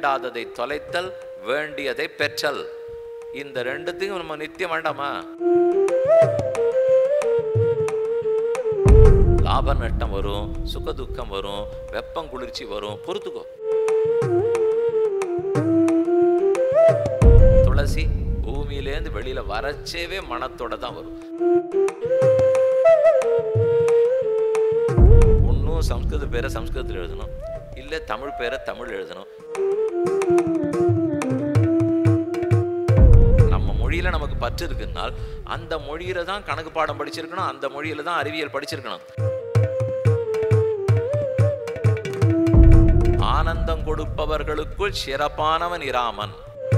வேண்டாததை தொலைத்தல் வேண்டியதை பெற்றல் இந்த ரெண்டுத்தையும் நம்ம நித்தியம் வேண்டாமா லாப நட்டம் வரும் சுக துக்கம் வரும் வெப்பம் குளிர்ச்சி வரும் பொறுத்துக்கோ துளசி பூமியிலேருந்து வெளியில வரச்சேவே மனத்தோட தான் வரும் ஒன்றும் சம்ஸ்கிருத பேரை சம்ஸ்கிருதத்தில் எழுதணும் இல்லை தமிழ் பேரை தமிழ் எழுதணும் நம்ம மொழியில நமக்கு பற்று இருக்குன்னால் அந்த மொழியில தான் கணக்கு பாடம் படிச்சிருக்கணும் அந்த மொழியில தான் அறிவியல் படிச்சிருக்கணும் ஆனந்தம் கொடுப்பவர்களுக்குள் சிறப்பானவன் இராமன்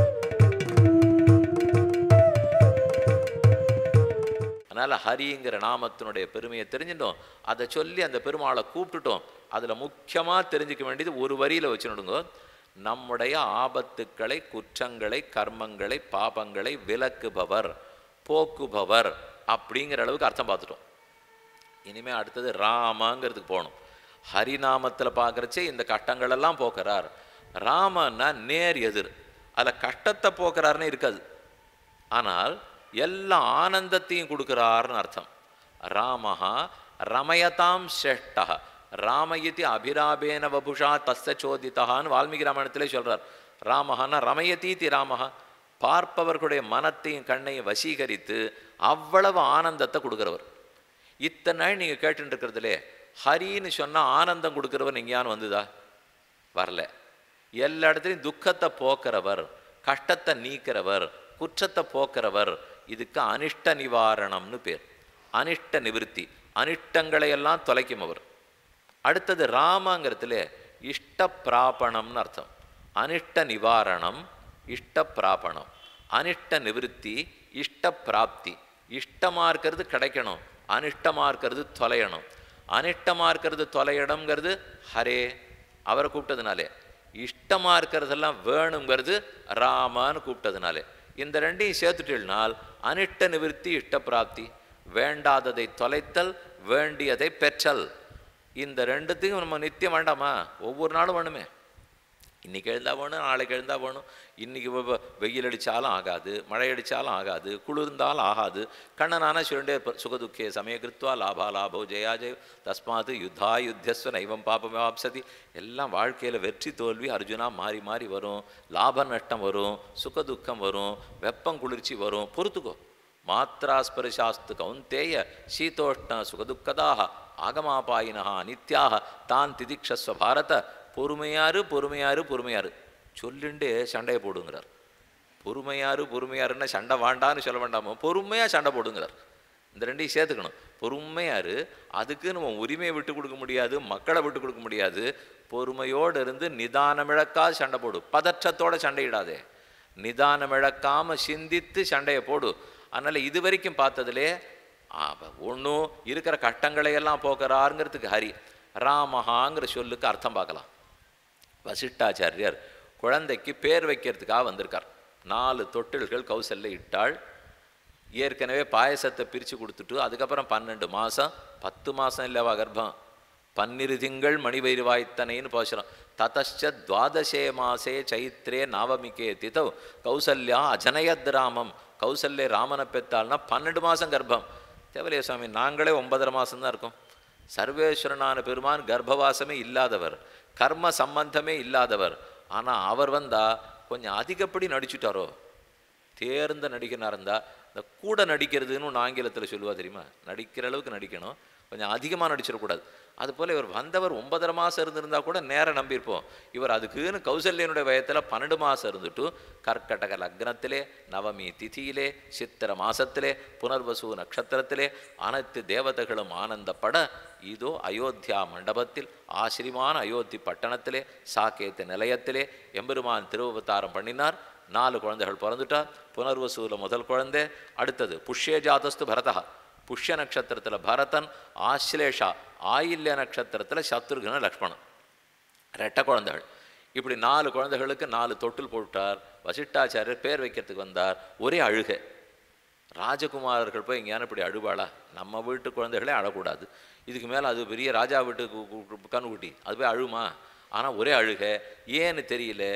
அதனால ஹரிங்கிற நாமத்தினுடைய பெருமையை தெரிஞ்சிட்டோம் அதை சொல்லி அந்த பெருமாளை கூப்பிட்டுட்டோம் அதுல முக்கியமா தெரிஞ்சுக்க வேண்டியது ஒரு வரியில வச்சுடுங்க நம்முடைய ஆபத்துக்களை குற்றங்களை கர்மங்களை பாபங்களை விலக்குபவர் போக்குபவர் அப்படிங்கிற அளவுக்கு அர்த்தம் பார்த்துட்டோம் இனிமே அடுத்தது ராமங்கிறதுக்கு போகணும் ஹரிநாமத்தில் பார்க்குறச்சே இந்த கஷ்டங்கள் எல்லாம் போக்குறார் ராமன்னா நேர் எதிர் அதில் கஷ்டத்தை போக்குறாருன்னு இருக்காது ஆனால் எல்லா ஆனந்தத்தையும் கொடுக்குறாருன்னு அர்த்தம் ராமஹா ரமயதாம் ஸ்ரேஷ்டா ராமயதி அபிராபேன வபுஷா தஸ்ய சோதித்தகான்னு வால்மீகி ராமாயணத்திலே சொல்றார் ராமஹான்னா ரமயதீதி ராமஹா பார்ப்பவர்களுடைய மனத்தையும் கண்ணையும் வசீகரித்து அவ்வளவு ஆனந்தத்தை கொடுக்குறவர் இத்தனை நாள் நீங்கள் கேட்டுட்டு இருக்கிறதுலே ஹரின்னு சொன்னால் ஆனந்தம் கொடுக்குறவர் எங்கேயானு வந்துதா வரல எல்லா இடத்துலையும் துக்கத்தை போக்குறவர் கஷ்டத்தை நீக்கிறவர் குற்றத்தை போக்குறவர் இதுக்கு அனிஷ்ட நிவாரணம்னு பேர் அனிஷ்ட நிவிருத்தி அனிஷ்டங்களை எல்லாம் தொலைக்கும் அவர் அடுத்தது ராமங்கிறதுல இஷ்ட பிராபணம்னு அர்த்தம் அனிஷ்ட நிவாரணம் இஷ்ட பிராபணம் அனிஷ்ட நிவிருத்தி இஷ்ட பிராப்தி இஷ்டமா இருக்கிறது கிடைக்கணும் அனிஷ்டமா இருக்கிறது தொலையணும் அனிஷ்டமா இருக்கிறது தொலையணுங்கிறது ஹரே அவரை கூப்பிட்டதுனாலே இஷ்டமா இருக்கிறதெல்லாம் வேணுங்கிறது ராமான்னு கூப்பிட்டதுனாலே இந்த ரெண்டையும் சேர்த்துட்டீங்கனால் அனிஷ்ட நிவிருத்தி இஷ்ட பிராப்தி வேண்டாததை தொலைத்தல் வேண்டியதை பெற்றல் இந்த ரெண்டுத்தையும் நம்ம நித்தியம் வேண்டாமா ஒவ்வொரு நாளும் வேணுமே இன்னைக்கு எழுந்தா வேணும் நாளைக்கு எழுந்தா வேணும் இன்னைக்கு வெ- வெ- வெயில் அடித்தாலும் ஆகாது மழை அடித்தாலும் ஆகாது குளிர்ந்தாலும் ஆகாது கண்ணனான சொல்லிட்டே இருப்பார் சுகதுக்கே சமய கிருத்வா லாபா லாபோ ஜெயா ஜெய தஸ்மாத் யுத்தா யுத்தஸ்வ நைவம் பாபமாப்சதி எல்லாம் வாழ்க்கையில் வெற்றி தோல்வி அர்ஜுனா மாறி மாறி வரும் லாப நஷ்டம் வரும் சுக துக்கம் வரும் வெப்பம் குளிர்ச்சி வரும் பொறுத்துக்கோ மாத்திராஸ்பரிசாஸ்து கௌந்தேய சீதோஷ்ண சுகதுக்கதாக ஆகமாபாயினா நித்யாக தான் திதிக்ஷஸ்வ பாரத பொறுமையாரு பொறுமையாரு பொறுமையாரு சொல்லிண்டே சண்டையை போடுங்கிறார் பொறுமையாரு பொறுமையாருன்னா சண்டை வாண்டான்னு சொல்ல வேண்டாமோ பொறுமையாக சண்டை போடுங்கிறார் இந்த ரெண்டையும் சேர்த்துக்கணும் பொறுமையாரு அதுக்கு நம்ம உரிமையை விட்டு கொடுக்க முடியாது மக்களை விட்டு கொடுக்க முடியாது பொறுமையோடு இருந்து நிதானமிழக்காது சண்டை போடு பதற்றத்தோட சண்டையிடாதே நிதானமிழக்காம சிந்தித்து சண்டையை போடு அதனால இது வரைக்கும் பார்த்ததுலே ஒன்றும் இருக்கிற கட்டங்களை எல்லாம் போக்குறாருங்கிறதுக்கு ஹரி ராமஹாங்கிற சொல்லுக்கு அர்த்தம் பார்க்கலாம் வசிஷ்டாச்சாரியர் குழந்தைக்கு பேர் வைக்கிறதுக்காக வந்திருக்கார் நாலு தொட்டில்கள் கௌசல்ல இட்டாள் ஏற்கனவே பாயசத்தை பிரித்து கொடுத்துட்டு அதுக்கப்புறம் பன்னெண்டு மாதம் பத்து மாதம் இல்லவா கர்ப்பம் பன்னிரு திங்கள் மணிவைருவாய்த்தனைன்னு பேசுகிறோம் ததச்ச துவாதசே மாசே சைத்ரே நவமிகே திதவ் கௌசல்யா அஜனயத் ராமம் கௌசல்ய ராமனை பெத்தாள்னா பன்னெண்டு மாதம் கர்ப்பம் தேவலிய சுவாமி நாங்களே ஒன்பதரை மாதம் தான் இருக்கோம் சர்வேஸ்வரனான பெருமான் கர்ப்பவாசமே இல்லாதவர் கர்ம சம்பந்தமே இல்லாதவர் ஆனால் அவர் வந்தா கொஞ்சம் அதிகப்படி நடிச்சுட்டாரோ தேர்ந்த நடிகனாக இருந்தால் இந்த கூட நடிக்கிறதுன்னு ஒன்று ஆங்கிலத்தில் சொல்லுவா தெரியுமா நடிக்கிற அளவுக்கு நடிக்கணும் கொஞ்சம் அதிகமாக நடிச்சிடக்கூடாது அதுபோல் இவர் வந்தவர் ஒன்பதரை மாதம் இருந்திருந்தா கூட நேரம் நம்பியிருப்போம் இவர் அதுக்குன்னு கௌசல்யனுடைய வயத்தில் பன்னெண்டு மாதம் இருந்துட்டு கர்க்கடக லக்னத்திலே நவமி திதியிலே சித்திர மாசத்திலே புனர்வசு நட்சத்திரத்திலே அனைத்து தேவதைகளும் ஆனந்தப்பட இதோ அயோத்தியா மண்டபத்தில் ஆசிரிமான அயோத்தி பட்டணத்திலே சாக்கேத்து நிலையத்திலே எம்பெருமான் திருவவதாரம் பண்ணினார் நாலு குழந்தைகள் பிறந்துட்டார் புனர்வசூல முதல் குழந்தை அடுத்தது புஷ்ய ஜாதஸ்து பரதா புஷ்ய நட்சத்திரத்தில் பரதன் ஆശ്ലേஷா ஆயில்ய நட்சத்திரத்தில் சத்ருகன லக்ஷ்மணன் ரெட்டை குழந்தைகள் இப்படி நாலு குழந்தைகளுக்கு நாலு தொட்டில் போட்டார் வசிஷ்டாச்சாரியர் பேர் வைக்கிறதுக்கு வந்தார் ஒரே அழுகை ராஜகுமாரர்கள் போய் எங்கேயான இப்படி அழுவாளா நம்ம வீட்டு குழந்தைகளே அழக்கூடாது இதுக்கு மேலே அது பெரிய ராஜா வீட்டு கு- கு- கு- கண்ணுக்குட்டி அது போய் அழுமா ஆனால் ஒரே அழுகை ஏன்னு தெரியல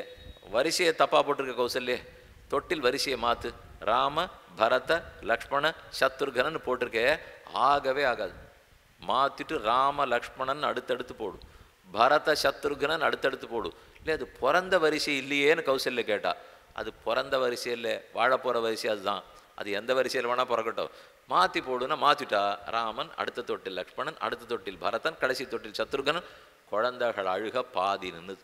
வரிசையை தப்பா போட்டிருக்க கௌசல்யே தொட்டில் வரிசையை மாத்து ராம பரத லக்ஷ்மண சத்ருகனன் போட்டிருக்கே ஆகவே ஆகாது மாத்திட்டு ராம லக்ஷ்மணன் அடுத்தடுத்து போடு பரத சத்ருகனன் அடுத்தடுத்து போடு இல்லை அது பிறந்த வரிசை இல்லையேன்னு கௌசல்ய கேட்டா அது பிறந்த வரிசை இல்லை வாழ போகிற வரிசை அதுதான் அது எந்த வரிசையில் வேணால் பிறக்கட்டும் மாற்றி போடுன்னா மாற்றிட்டா ராமன் அடுத்த தொட்டில் லக்ஷ்மணன் அடுத்த தொட்டில் பரதன் கடைசி தொட்டில் சத்ருகனன் குழந்தைகள் அழுக பாதி நின்னுது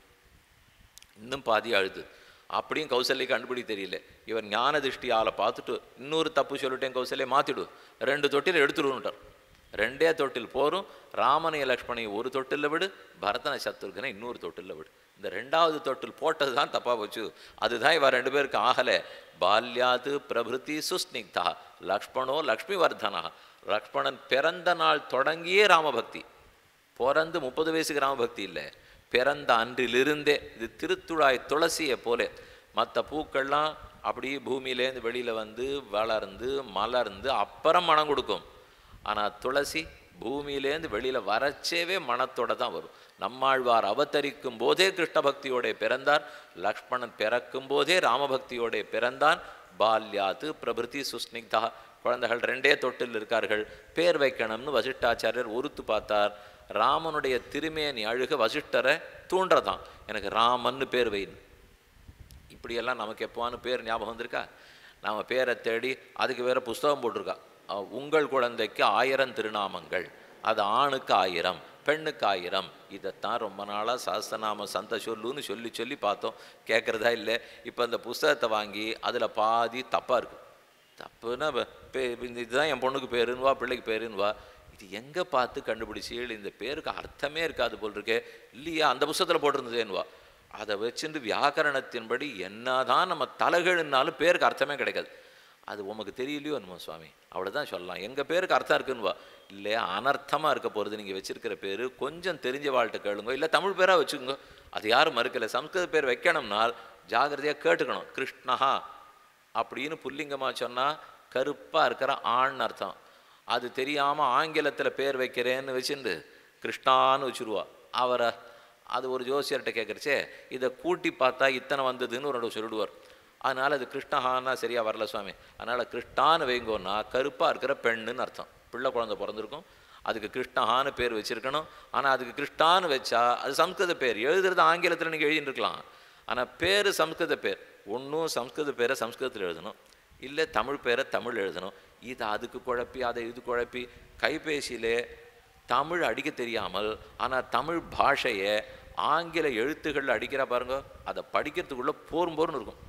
இன்னும் பாதி அழுது அப்படியும் கௌசல்யை கண்டுபிடி தெரியல இவன் ஞான திருஷ்டியால பார்த்துட்டு இன்னொரு தப்பு சொல்லிட்டேன் கௌசல்யை மாத்திடு ரெண்டு தொட்டில் எடுத்துடுன்ட்டார் ரெண்டே தொட்டில் போரும் ராமனைய லக்ஷ்மணையை ஒரு தொட்டில்ல விடு பரதன சத்ருகனை இன்னொரு தொட்டில்ல விடு இந்த ரெண்டாவது தொட்டில் போட்டது தான் தப்பா போச்சு அதுதான் இவ ரெண்டு பேருக்கு ஆகல பால்யாது பிரபிருதி சுஸ்னிக்தா லக்ஷ்மணோ லக்ஷ்மி வர்தனா லக்ஷ்மணன் பிறந்த நாள் தொடங்கியே ராமபக்தி பிறந்து முப்பது வயசுக்கு ராமபக்தி இல்லை பிறந்த அன்றிலிருந்தே இது திருத்துழாய் துளசியை போல மற்ற பூக்கள்லாம் அப்படியே பூமியிலேருந்து வெளியில் வந்து வளர்ந்து மலர்ந்து அப்புறம் மனம் கொடுக்கும் ஆனால் துளசி பூமியிலேருந்து வெளியில் வரச்சேவே மனத்தோட தான் வரும் நம்மாழ்வார் அவதரிக்கும் போதே கிருஷ்ண பக்தியோட பிறந்தார் லக்ஷ்மணன் பிறக்கும் போதே ராமபக்தியோட பிறந்தான் பால்யாத்து பிரபிருதி சுஸ்னிக்தா குழந்தைகள் ரெண்டே தொட்டில் இருக்கார்கள் பேர் வைக்கணும்னு வசிஷ்டாச்சாரியர் ஒருத்து பார்த்தார் ராமனுடைய திருமேனி அழுக வசிஷ்டரை தூண்டுறதான் எனக்கு ராமன்னு பேர் வைன்னு இப்படியெல்லாம் நமக்கு எப்போவான்னு பேர் ஞாபகம் வந்திருக்கா நாம் பேரை தேடி அதுக்கு வேற புஸ்தகம் போட்டிருக்கா அஹ் உங்கள் குழந்தைக்கு ஆயிரம் திருநாமங்கள் அது ஆணுக்கு ஆயிரம் பெண்ணுக்கு ஆயிரம் இதைத்தான் ரொம்ப நாளாக சாஸ்திரநாம சந்த சொல்லுன்னு சொல்லி சொல்லி பார்த்தோம் கேட்குறதா இல்லை இப்போ அந்த புஸ்தகத்தை வாங்கி அதில் பாதி தப்பாக இருக்கு தப்புன்னா வ- பே இந்த இதுதான் என் பொண்ணுக்கு பேருன்னு வா பிள்ளைக்கு பேருன்னு வா இது எங்கே பார்த்து கண்டுபிடிச்சீள் இந்த பேருக்கு அர்த்தமே இருக்காது போல் இருக்கே இல்லையா அந்த புஸ்தகத்தில் போட்டிருந்ததேன்னு வா அதை வச்சுட்டு வியாக்கரணத்தின்படி என்னதான் நம்ம தலைகள்னாலும் பேருக்கு அர்த்தமே கிடைக்காது அது உமக்கு தெரியலையோ என்னமோ சுவாமி அவ்வளோதான் சொல்லலாம் எங்கள் பேருக்கு அர்த்தம் இருக்குன்னு வா இல்லை அனர்த்தமாக இருக்க போகிறது நீங்கள் வச்சிருக்கிற பேர் கொஞ்சம் தெரிஞ்ச வாழ்கிட்ட கேளுங்க இல்லை தமிழ் பேராக வச்சுக்கோங்க அது யாரும் மறுக்கலை சம்ஸ்கிருத பேர் வைக்கணும்னால் ஜாகிரதையாக கேட்டுக்கணும் கிருஷ்ணஹா அப்படின்னு புல்லிங்கமாக சொன்னால் கருப்பாக இருக்கிற ஆண் அர்த்தம் அது தெரியாமல் ஆங்கிலத்தில் பேர் வைக்கிறேன்னு வச்சுண்டு கிருஷ்ணான்னு வச்சுருவா அவரை அது ஒரு ஜோசியர்கிட்ட கேட்குறச்சே இதை கூட்டி பார்த்தா இத்தனை வந்ததுன்னு ஒரு தடவை சொல்லிடுவார் அதனால் அது கிருஷ்ணஹான்னா சரியாக வரல சுவாமி அதனால் கிருஷ்ணான்னு வைங்கோன்னா கருப்பாக இருக்கிற பெண்ணுன்னு அர்த்தம் பிள்ளை குழந்தை பிறந்திருக்கும் அதுக்கு கிருஷ்ணஹான்னு பேர் வச்சிருக்கணும் ஆனால் அதுக்கு கிருஷ்ணான்னு வச்சா அது சம்ஸ்கிருத பேர் எழுதுறது ஆங்கிலத்தில் நீங்கள் எழுதிட்டுருக்கலாம் ஆனால் பேர் சம்ஸ்கிருத பேர் ஒன்றும் சம்ஸ்கிருத பேரை சம்ஸ்கிருதத்தில் எழுதணும் இல்லை தமிழ் பேரை தமிழ் எழுதணும் இது அதுக்கு குழப்பி அதை இது குழப்பி கைபேசியிலே தமிழ் அடிக்க தெரியாமல் ஆனால் தமிழ் பாஷையை ஆங்கில எழுத்துக்களில் அடிக்கிறா பாருங்க அதை படிக்கிறதுக்குள்ளே போரும் போர்னு இருக்கும்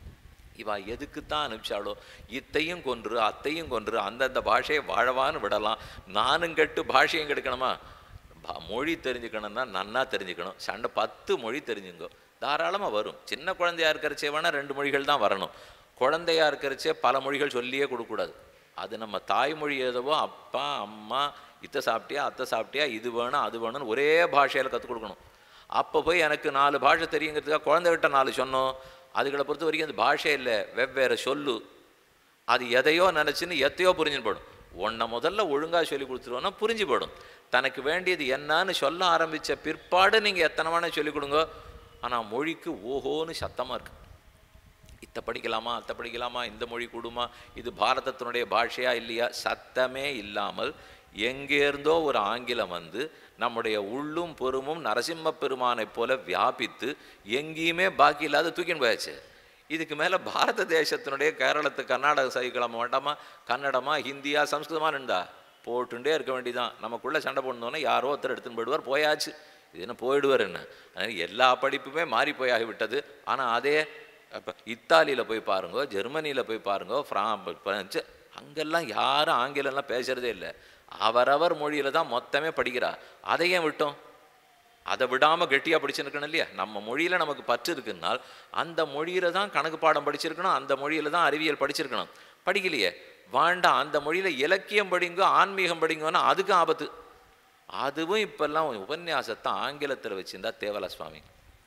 இவா எதுக்கு தான் அனுப்பிச்சாளோ இத்தையும் கொன்று அத்தையும் கொன்று அந்தந்த பாஷையை வாழவான்னு விடலாம் நானும் கெட்டு பாஷையும் கெடுக்கணுமா பா- மொழி தெரிஞ்சுக்கணும்னா நன்னா தெரிஞ்சுக்கணும் சண்டை பத்து மொழி தெரிஞ்சுங்க தாராளமாக வரும் சின்ன குழந்தையா இருக்கிறச்சே வேணால் ரெண்டு மொழிகள் தான் வரணும் குழந்தையா இருக்கிறச்சே பல மொழிகள் சொல்லியே கொடுக்கக்கூடாது அது நம்ம தாய்மொழி ஏதவோ அப்பா அம்மா இத்தை சாப்பிட்டியா அத்தை சாப்பிட்டியா இது வேணும் அது வேணும்னு ஒரே பாஷையில் கற்றுக் கொடுக்கணும் அப்போ போய் எனக்கு நாலு பாஷை தெரியுங்கிறதுக்காக குழந்தைகிட்ட நாலு சொன்னோம் அதுகளை பொறுத்த வரைக்கும் அந்த பாஷை இல்லை வெவ்வேறு சொல்லு அது எதையோ நினச்சின்னு எத்தையோ புரிஞ்சுன்னு போடும் உன்னை முதல்ல ஒழுங்காக சொல்லி கொடுத்துருவோன்னா புரிஞ்சு போடும் தனக்கு வேண்டியது என்னன்னு சொல்ல ஆரம்பித்த பிற்பாடு நீங்கள் எத்தனை வேணா சொல்லிக் கொடுங்க ஆனால் மொழிக்கு ஓஹோன்னு சத்தமாக இருக்கு இத்தை படிக்கலாமா அத்தை படிக்கலாமா இந்த மொழி கூடுமா இது பாரதத்தினுடைய பாஷையா இல்லையா சத்தமே இல்லாமல் எங்கேருந்தோ ஒரு ஆங்கிலம் வந்து நம்முடைய உள்ளும் பொறுமும் நரசிம்ம பெருமானைப் போல வியாபித்து எங்கேயுமே பாக்கி இல்லாத தூக்கின்னு போயாச்சு இதுக்கு மேலே பாரத தேசத்தினுடைய கேரளத்து கர்நாடக சகிக்கலாமா வேண்டாமா கன்னடமா ஹிந்தியா சம்ஸ்கிருதமா நின்றா போட்டுண்டே இருக்க வேண்டியதான் நமக்குள்ளே சண்டை போடணுன்னா யாரோ ஒருத்தர் எடுத்துன்னு போயிடுவார் போயாச்சு இது என்ன போயிடுவார் என்ன அதனால எல்லா படிப்புமே மாறி போயாகிவிட்டது ஆனால் அதே இப்போ இத்தாலியில் போய் பாருங்க ஜெர்மனியில் போய் பாருங்க ஃப்ரா பிரெஞ்சு அங்கெல்லாம் யாரும் ஆங்கிலம்லாம் பேசுகிறதே இல்லை அவரவர் மொழியில் தான் மொத்தமே படிக்கிறா அதை ஏன் விட்டோம் அதை விடாமல் கெட்டியாக படிச்சிருக்கணும் இல்லையா நம்ம மொழியில் நமக்கு பற்று இருக்குன்னால் அந்த மொழியில தான் கணக்கு பாடம் படிச்சிருக்கணும் அந்த மொழியில தான் அறிவியல் படிச்சிருக்கணும் படிக்கலையே வேண்டாம் அந்த மொழியில் இலக்கியம் படிங்கோ ஆன்மீகம் படிங்கோன்னா அதுக்கும் ஆபத்து அதுவும் இப்பெல்லாம் உபன்யாசத்தை ஆங்கிலத்தில் வச்சிருந்தா தேவலா சுவாமி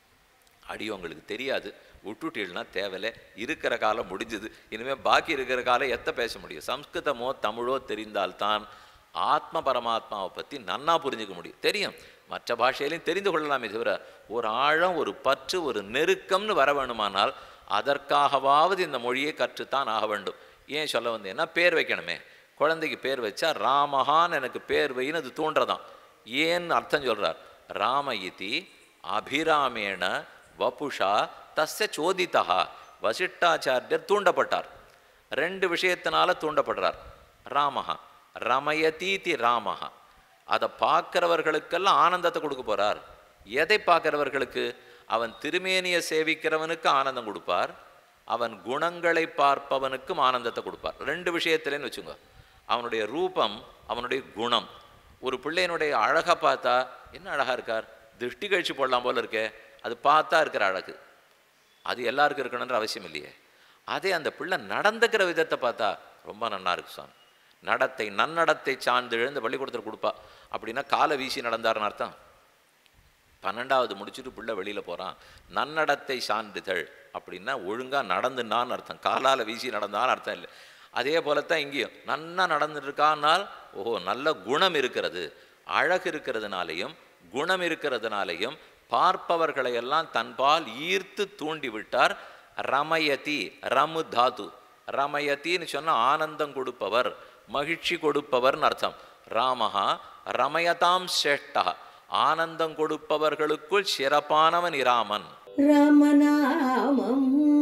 அடி உங்களுக்கு தெரியாது விட்டுட்டீள்னா தேவையில்ல இருக்கிற காலம் முடிஞ்சுது இனிமேல் பாக்கி இருக்கிற காலம் எத்த பேச முடியும் சம்ஸ்கிருதமோ தமிழோ தெரிந்தால்தான் ஆத்ம பரமாத்மாவை பற்றி நன்னா புரிஞ்சுக்க முடியும் தெரியும் மற்ற பாஷையிலையும் தெரிந்து கொள்ளலாமே தவிர ஒரு ஆழம் ஒரு பற்று ஒரு நெருக்கம்னு வர வேணுமானால் அதற்காகவாவது இந்த மொழியை கற்றுத்தான் ஆக வேண்டும் ஏன் சொல்ல வந்தேன்னா பேர் வைக்கணுமே குழந்தைக்கு பேர் வச்சா ராமஹான்னு எனக்கு பேர் வைன்னு அது தூண்டுறதாம் ஏன்னு அர்த்தம் சொல்றார் ராம இதி அபிராமேண வபுஷா தஸ்ய சோதிதா வசிஷ்டாச்சாரியர் தூண்டப்பட்டார் ரெண்டு விஷயத்தினால தூண்டப்படுறார் ராமஹா ரமயதீதி ராமஹா அதை பார்க்கிறவர்களுக்கெல்லாம் ஆனந்தத்தை கொடுக்க போறார் எதை பார்க்கிறவர்களுக்கு அவன் திருமேனியை சேவிக்கிறவனுக்கு ஆனந்தம் கொடுப்பார் அவன் குணங்களை பார்ப்பவனுக்கும் ஆனந்தத்தை கொடுப்பார் ரெண்டு விஷயத்துலன்னு வச்சுங்க அவனுடைய ரூபம் அவனுடைய குணம் ஒரு பிள்ளையனுடைய அழகை பார்த்தா என்ன அழகா இருக்கார் திருஷ்டி கழிச்சு போடலாம் போல இருக்கே அது பார்த்தா இருக்கிற அழகு அது எல்லாருக்கும் இருக்கணுன்ற அவசியம் இல்லையே அதே அந்த பிள்ளை நடந்துக்கிற விதத்தை பார்த்தா ரொம்ப நன்னா இருக்கு சாமி நடத்தை நன்னடத்தை சார்ந்து எழுந்த பள்ளிக்கூடத்தில் கொடுப்பா அப்படின்னா காலை வீசி நடந்தாருன்னு அர்த்தம் பன்னெண்டாவது முடிச்சுட்டு பிள்ளை வெளியில் போகிறான் நன்னடத்தை சான்றிதழ் அப்படின்னா ஒழுங்காக நடந்துனான்னு அர்த்தம் காலால் வீசி நடந்தான்னு அர்த்தம் இல்லை அதே போலத்தான் இங்கேயும் நன்னா நடந்துட்டு இருக்கானால் ஓஹோ நல்ல குணம் இருக்கிறது அழகு இருக்கிறதுனாலையும் குணம் இருக்கிறதுனாலையும் பார்ப்பவர்களை எல்லாம் தன்பால் ஈர்த்து தூண்டி விட்டார் ரமயதி ரமு தாது ரமயத்தின்னு சொன்னால் ஆனந்தம் கொடுப்பவர் மகிழ்ச்சி கொடுப்பவர்னு அர்த்தம் ராமஹா ரமயதாம் சேஷ்டா ஆனந்தம் கொடுப்பவர்களுக்குள் சிறப்பானவன் இராமன் రామనామం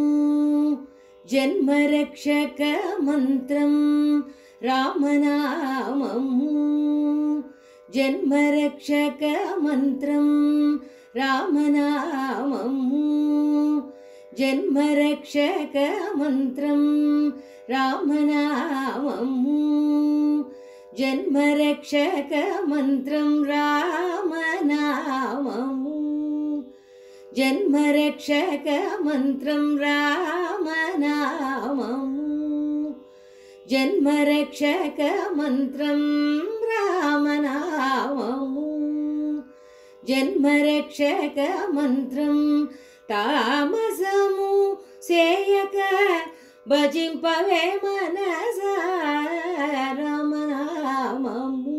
జన్మరక్షక మంత్రం రామనామం జన్మరక్షక మంత్రం రామనామం జన్మరక్షక మంత్రం రామనామం జన్మరక్షక మంత్రం రామనామము జన్మరక్షక మంత్రం రామనామము జన్మరక్షక మంత్రం రామనామము జన్మరక్షక మంత్రం తామసము సేయక భజింపవే మనస రామనామము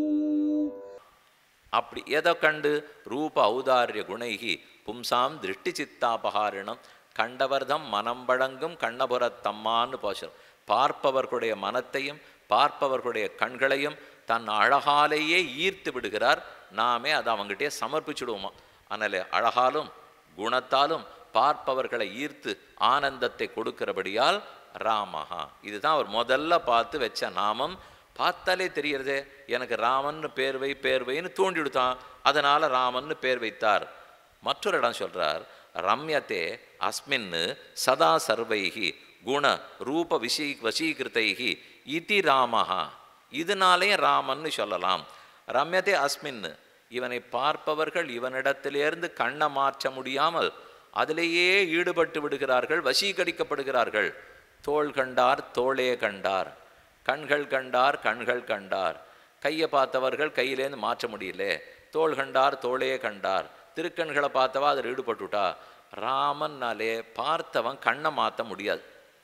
அப்படி எதை கண்டு ரூப ஔதாரிய குணைகி பும்சாம் திருஷ்டி சித்தாபகாரிணம் கண்டவர்தம் மனம் வழங்கும் கண்ணபுரத்தம்மான்னு போஷம் பார்ப்பவர்களுடைய மனத்தையும் பார்ப்பவர்களுடைய கண்களையும் தன் அழகாலேயே ஈர்த்து விடுகிறார் நாமே அதை அவங்ககிட்டயே சமர்ப்பிச்சுடுவோமா அதனால அழகாலும் குணத்தாலும் பார்ப்பவர்களை ஈர்த்து ஆனந்தத்தை கொடுக்கிறபடியால் ராமஹா இதுதான் அவர் முதல்ல பார்த்து வச்ச நாமம் பார்த்தாலே தெரியறதே எனக்கு ராமன்னு பேர் வை பேர் வைன்னு தூண்டி விடுத்தான் அதனால ராமன்னு பேர் வைத்தார் மற்றொரு இடம் சொல்றார் ரம்யத்தே அஸ்மின்னு சதா சர்வைகி குண ரூப விஷீ வசீகிருத்தைகி இதி ராமஹா இதனாலேயும் ராமன்னு சொல்லலாம் ரம்யத்தே அஸ்மின்னு இவனை பார்ப்பவர்கள் இவனிடத்திலிருந்து கண்ணை மாற்ற முடியாமல் அதிலேயே ஈடுபட்டு விடுகிறார்கள் வசீகரிக்கப்படுகிறார்கள் தோள் கண்டார் தோளே கண்டார் கண்கள் கண்டார் கண்கள் கண்டார் கையை பார்த்தவர்கள் கையிலேருந்து மாற்ற முடியல தோள் கண்டார் தோளே கண்டார் திருக்கண்களை பார்த்தவா அதில் ஈடுபட்டுட்டா ராமன்னாலே பார்த்தவன் கண்ணை மாற்ற முடியாது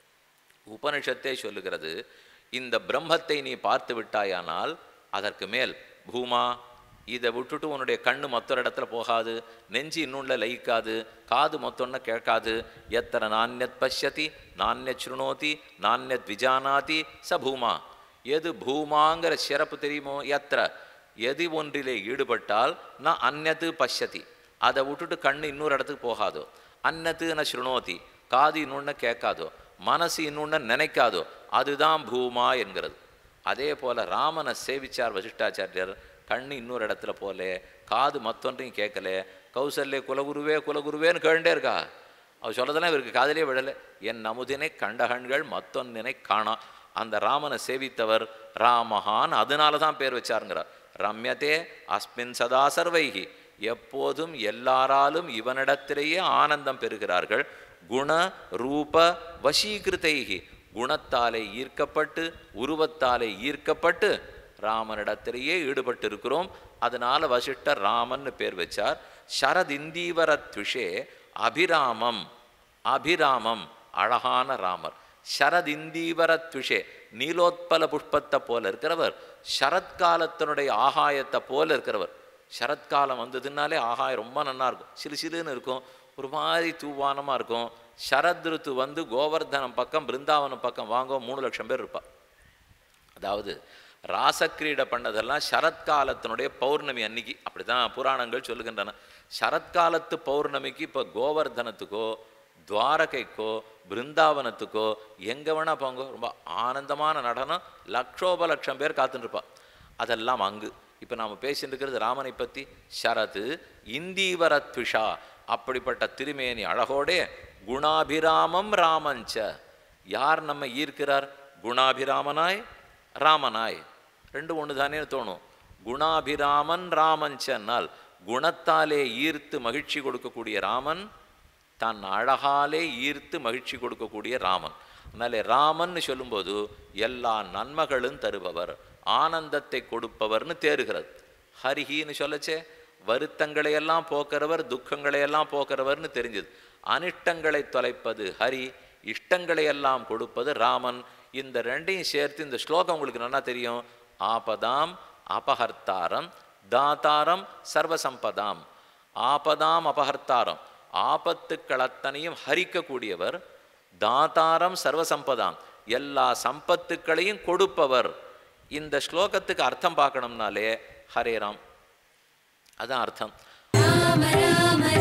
உபனிஷத்தே சொல்லுகிறது இந்த பிரம்மத்தை நீ பார்த்து விட்டாயானால் அதற்கு மேல் பூமா இதை விட்டுட்டு உன்னுடைய கண்ணு மொத்த இடத்துல போகாது நெஞ்சு இன்னொன்ன லயிக்காது காது மொத்தொன்ன கேட்காது எத்தனை நானியத் பஷ்யதி நானியத் சுருணோதி நானியத் விஜானாதி ச பூமா எது பூமாங்கிற சிறப்பு தெரியுமோ எத்திர எது ஒன்றிலே ஈடுபட்டால் நான் அந்நது பஷ்யதி அதை விட்டுட்டு கண்ணு இன்னொரு இடத்துக்கு போகாதோ அன்னத்து ந சுருணோதி காது இன்னொன்று கேட்காதோ மனசு இன்னொன்று நினைக்காதோ அதுதான் பூமா என்கிறது அதே போல ராமனை சேவிச்சார் வசிஷ்டாச்சாரியர் கண்ணு இன்னொரு இடத்துல போல காது மத்தொன்றையும் கேட்கல கௌசல்ய குலகுருவே குலகுருவேன்னு கேண்டே இருக்கா அவர் சொல்லதெல்லாம் இவருக்கு காதிலே விழலை என் நமுதினை கண்டகண்கள் மத்தொன்னினை காணா அந்த ராமனை சேவித்தவர் ராமஹான் அதனால தான் பேர் வச்சாருங்கிறார் ரம்யதே அஸ்மின் சதா சர்வைகி எப்போதும் எல்லாராலும் இவனிடத்திலேயே ஆனந்தம் பெறுகிறார்கள் குண ரூப வசீகிருதைகி குணத்தாலே ஈர்க்கப்பட்டு உருவத்தாலே ஈர்க்கப்பட்டு ராமனிடத்திலேயே ஈடுபட்டு இருக்கிறோம் அதனால வசிஷ்டர் ராமன்னு பேர் வச்சார் சரதிந்தீவரத்விஷே அபிராமம் அபிராமம் அழகான ராமர் சரதிந்தீவரத்விஷே நீலோத்பல புஷ்பத்தை போல இருக்கிறவர் சரத்காலத்தினுடைய ஆகாயத்தை போல இருக்கிறவர் சரத்காலம் வந்ததுனாலே ஆகாயம் ரொம்ப நன்னா இருக்கும் சிலு சிலுன்னு இருக்கும் ஒரு மாதிரி தூவானமாக இருக்கும் சரத் ருத்து வந்து கோவர்தனம் பக்கம் பிருந்தாவனம் பக்கம் வாங்க மூணு லட்சம் பேர் இருப்பா அதாவது ராசக்கிரீடை பண்ணதெல்லாம் சரத்காலத்தினுடைய பௌர்ணமி அன்னைக்கு அப்படி தான் புராணங்கள் சொல்லுகின்றன சரத்காலத்து பௌர்ணமிக்கு இப்போ கோவர்தனத்துக்கோ துவாரகைக்கோ பிருந்தாவனத்துக்கோ எங்கே வேணால் போங்க ரொம்ப ஆனந்தமான நடனம் லட்சோப லட்சம் பேர் காத்துட்டு இருப்பா அதெல்லாம் அங்கு இப்போ நாம் பேசிட்டு இருக்கிறது ராமனை பற்றி சரது இந்தீவரத்விஷா அப்படிப்பட்ட திருமேனி அழகோடே குணாபிராமம் ராமஞ்ச யார் நம்ம ஈர்க்கிறார் குணாபிராமனாய் ராமனாய் ரெண்டு ஒன்று தானே தோணும் குணாபிராமன் ராமஞ்சன்னால் குணத்தாலே ஈர்த்து மகிழ்ச்சி கொடுக்கக்கூடிய ராமன் தன் அழகாலே ஈர்த்து மகிழ்ச்சி கொடுக்கக்கூடிய ராமன் அதனாலே ராமன்னு சொல்லும்போது எல்லா நன்மைகளும் தருபவர் ஆனந்தத்தை கொடுப்பவர்னு தேறுகிறது ஹரிஹின்னு சொல்லச்சே வருத்தங்களை எல்லாம் போக்குறவர் துக்கங்களை எல்லாம் போக்குறவர்னு தெரிஞ்சது அனிஷ்டங்களை தொலைப்பது ஹரி இஷ்டங்களை எல்லாம் கொடுப்பது ராமன் இந்த ரெண்டையும் சேர்த்து இந்த ஸ்லோகம் உங்களுக்கு நல்லா தெரியும் ஆபதாம் அபஹர்த்தாரம் தாத்தாரம் சர்வசம்பதாம் ஆபதாம் அபஹர்த்தாரம் ஆபத்துக்கள் அத்தனையும் ஹரிக்கக்கூடியவர் தாத்தாரம் சர்வசம்பதாம் எல்லா சம்பத்துக்களையும் கொடுப்பவர் இந்த ஸ்லோகத்துக்கு அர்த்தம் பார்க்கணும்னாலே ஹரே ராம் அதான் அர்த்தம் ராம ராம